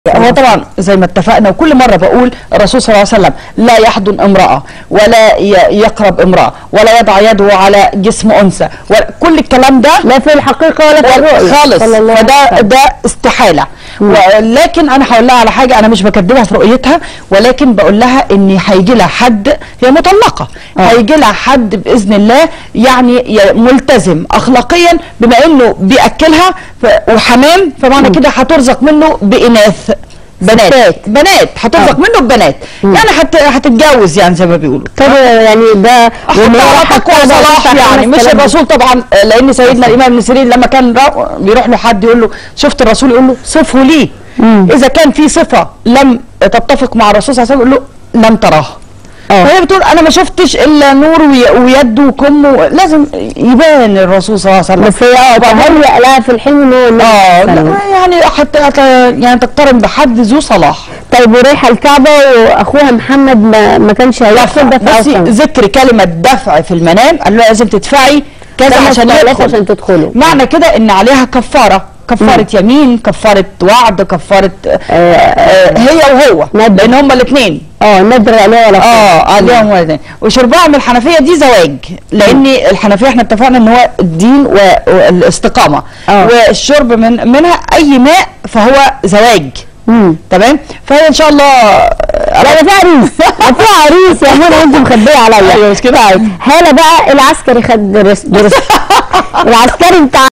هو طبعا زي ما اتفقنا وكل مره بقول الرسول صلى الله عليه وسلم لا يحضن امراه ولا ي- يقرب امراه ولا يضع يده على جسم انثى وكل الكلام ده لا في الحقيقه ولا في الرؤيه خالص صلى الله عليه فده وسلم. ده استحاله ولكن انا هقول لها على حاجه انا مش بكدبها في رؤيتها ولكن بقول لها ان هيجي لها حد هي مطلقه آه. هيجي لها حد باذن الله يعني ي- ملتزم اخلاقيا بما انه بياكلها ف- وحمام فمعنى كده هترزق منه باناث بنات ستات. بنات هترزق منه ببنات يعني هت... هتتجوز يعني زي ما بيقولوا طب يعني ده حتى على تقوى صلاح يعني مش الرسول طبعا لان سيدنا الامام ابن سيرين لما كان را- بيروح له حد يقول له شفت الرسول يقول له صفه لي مم. اذا كان في صفه لم تتفق مع الرسول صلى الله عليه وسلم يقول له لم تراها اه. فهي بتقول انا ما شفتش الا نور وي- ويد وكم و- لازم يبان الرسول صلى الله عليه وسلم بس هي اه تهيأ لها في الحلم ان هو النبي اه صلى الله عليه وسلم. لا، يعني حتى حتى يعني تقترن بحد ذو صلاح طيب ورايحه الكعبه واخوها محمد ما, ما كانش هيحصل ده بس اصلا ذكر كلمه دفع في المنام قال له لازم تدفعي كذا خمس عشان ليالات يدخل عشان تدخلوا معنى كده ان عليها كفاره كفاره يمين كفاره وعد كفاره آه آه هي وهو ندر. لان هما الاثنين اه ندر عليها ولا اه عليهم هما الاثنين وشربها من الحنفيه دي زواج لان الحنفيه احنا اتفقنا ان هو الدين و- والاستقامه آه. والشرب من منها اي ماء فهو زواج امم تمام فهي ان شاء الله لا ده في عريس ده في عريس يا منى وانت مخبيه عليا ايوه مش كده هاله بقى العسكري خد درس درس العسكري بتاع